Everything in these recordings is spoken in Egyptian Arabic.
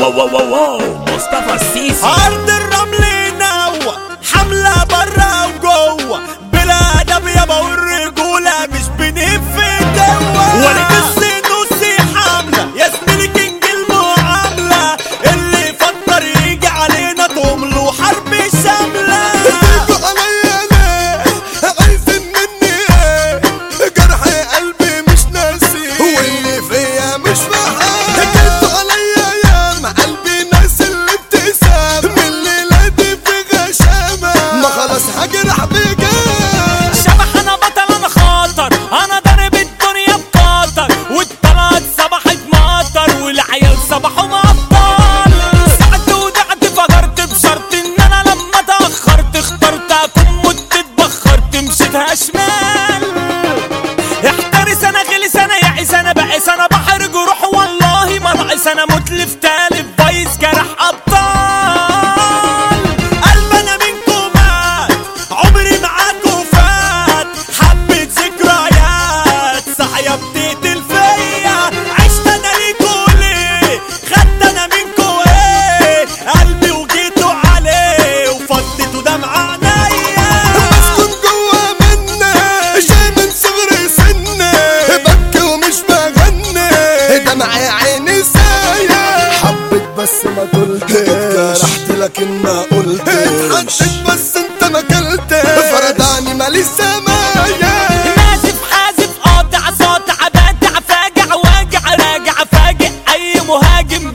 واو واو واو واو مصطفى السيسي ارض الرمل نوى حملة برا وجوه بلا ادب يابا والرجولة مش بنف جوه ولد السنوسي حملة يا زميلي كينج المعاملة اللي يفكر يجي علينا تملوا حرب شاملة تيجوا عليا ليه عايزين مني ايه جرح قلبي مش ناسي واللي فيا مش فاهم جيتوا عليا يا ما قلبي ناس اللي ابتسام من الليلة دي في غشامة ما خلاص هجرح بجد شبح انا بطل انا خاطر انا ضارب الدنيا بقطر والطلعت صبحت مطر والعيال صبحوا مبطل سعت ودعت فجرت بشرط ان انا لما تاخرت اخترت اكون مت اتبخرت مشيتها شمال احترس انا غلس انا يعس انا بائس انا بحر جروح والله ما ناقص انا متلف تالف بايظ جرح ابطال قلب انا منكم مات عمري معاكم فات حبة ذكريات صحيا بتقتل فيا عشت انا ليكوا ليه خدت انا منكوا ايه قلبي وجيتوا عليه وفضيتوا دمع عينيا مسكون جوا مني جاي من صغري سني ببكي ومش بغني دمعي عيني سايا حبيت بس ما قلت جرحت لكن ما قلت اتحدت بس انت ما كلت فرداني مالي سمايا نازف حازف قاطع ساطع باتع فاجع واجع راجع فاجئ اي مهاجم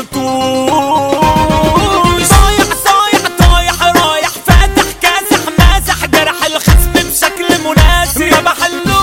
بالخرطوش صايع صايع طايح رايح فاتح كاسح ماسح جرح الخصم بشكل مناسب ما بحلوش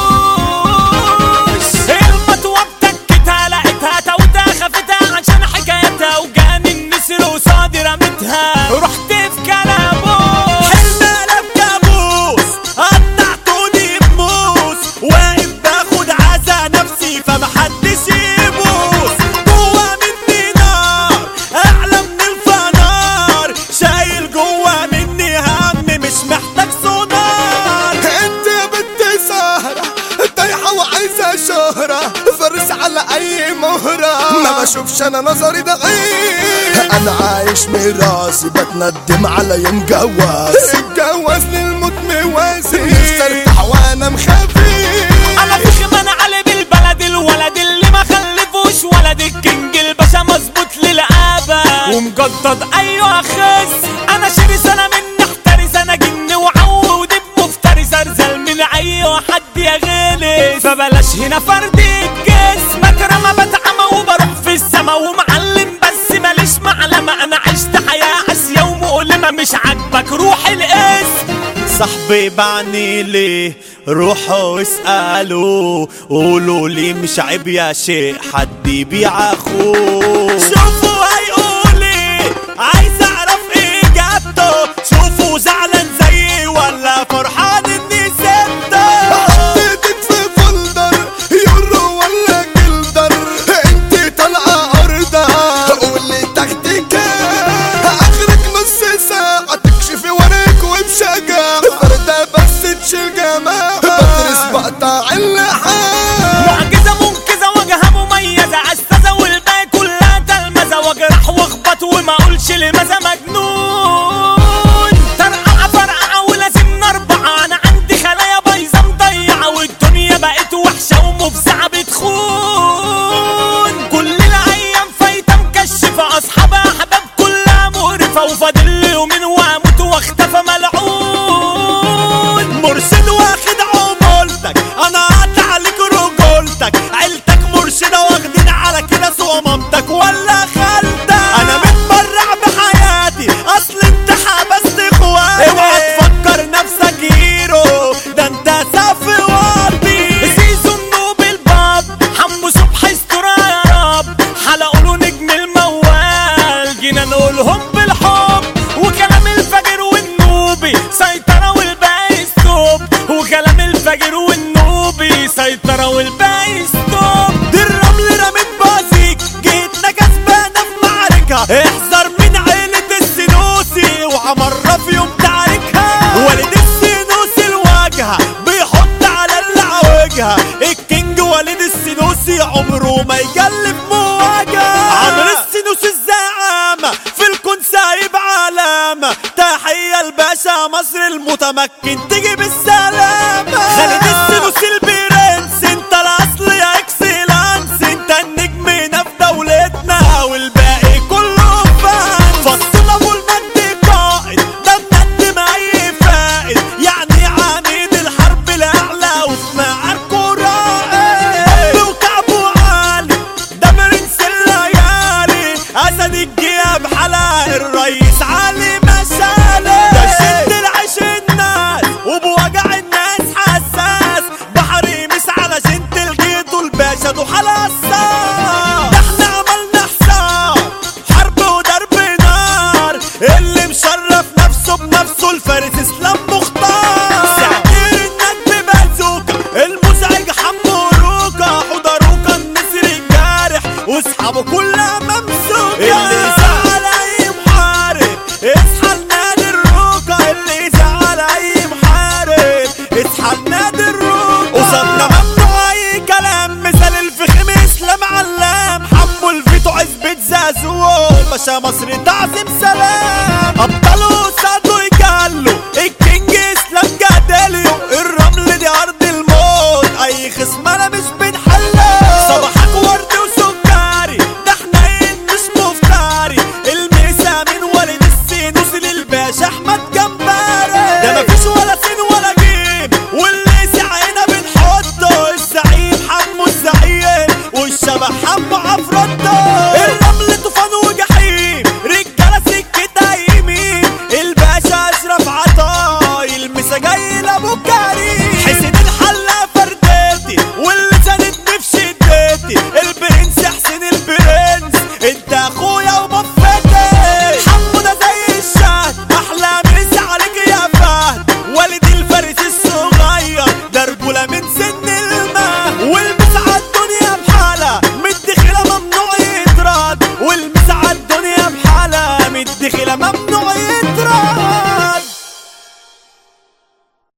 المطوة بتكتها لقيتها توتها خفتها عشان حكايتها وجاني النسر وصادي رمتها رحت في كلامه حلم قلب كابوس قطعتوني بموس واقف باخد عزا نفسي فمحدش يبوس جوا مني نار اعلى من الفنار شايل جوا مني هم مش محتاج سونار انت يا بنت سهرة طايحة وعايزة شهرة فرس على اي مهرة ما بشوفش انا نظري ضعيف انا عايش مراسي بتندم على يوم جواز اتجوز للموت مواسي نفسي ارتاح وانا مخفي انا في خمان علي بالبلد الولد اللي ما خلفوش ولد الكينج الباشا مظبوط للعابة ومجدد ايوه خس انا شرس انا من احترس انا جن وعو ودب مفترس ارزل من اي حد يا غلس فبلاش هنا فرد الجسم اترمى بتعمى وبروح في السما ومعلم بس ماليش معلمة انا عشت حياة قاسية ومؤلمة مش عاجبك روح الاسم صاحبي بعني ليه روحوا اسألوا قولوا لي مش عيب يا شيء حد يبيع اخوه شوفوا هيقول ايه عايز اعرف اجابته شوفوا زعلان زيي ولا فرحان اني سبته حطيتك في فولدر يورو ولا جلدر انت طالعة عرضة واللي تحتك اخرك نص ساعة تكشفي وريك وبشجاعة فردة بس تشيل جماعة بدرس بقطع اللحام معجزة منقذة وجهة مميزة أستاذة والباقي كلها تلمذة واجرح واخبط وما اقولش لماذا مجنون ترقعة فرقعة ولازم نربعة أنا عندي خلايا بايظة مضيعة والدنيا بقت وحشة ومفزعة بتخون كل الأيام فايتة مكشفة أصحاب أحباب كلها مقرفة وفاضل لي يومين وأموت واختفى ملعون مرشد واخد عمولتك انا قطع عليك رجولتك عيلتك مرشدة واخدين على كده سوى مامتك ولا خالتك انا متبرع بحياتي اصل انت حبست اخواتي اوعى تفكر نفسك هيرو ده انت سافي واطي زيزو النوب الباب حمو صبحي استرا يا رب حلقوا له نجم الموال جينا نقولهم بالحب وكلام الفجر والنوبي سيطرة والباقي ستوب وكلام الفجر والنوبي سيطرة والباقي ستوب دي الرمل رمت بازيك جيتنا كسبانة في معركة احذر من عيلة السنوسي وعمرة في يوم تعاركها والد السنوسي الواجهة بيحط على اللي عواجهة الكينج والد السنوسي عمره ما يجلب مواجهة عمرو السنوسي الزاعة باشا مصر المتمكن تيجي بالسلامة خالد السنوسي البرنس انت الاصل يا اكسلانس انت النجم هنا في دولتنا والباقي كله فان فصل ابو المجد قائد ده مقدم اي فائد يعني عميد الحرب الاعلى وفي معاركه رائد وكعبه عالي ده برنس الليالي اسد الجياب حلق الرئيس علي مسالي ده شد العيش الناس وبوجع الناس حساس بحر يمس على جنت الجيت والباشا دو حلصة ده احنا عملنا حساب حرب وضرب نار اللي مشرف نفسه بنفسه الفارس اسلام مختار سعير النجم بازوكا المزعج حمو روكا حضروكا النسر الجارح واصحابه كلها ممسوكة اللي زعل اي محارب اصحى لنادي الروكا اللي زعل اي محارب اصحى لنادي الروكا قصادنا ممنوع اي كلام مثال الفخم اسلام علام حمو الفيتو عزبة زازو باشا مصر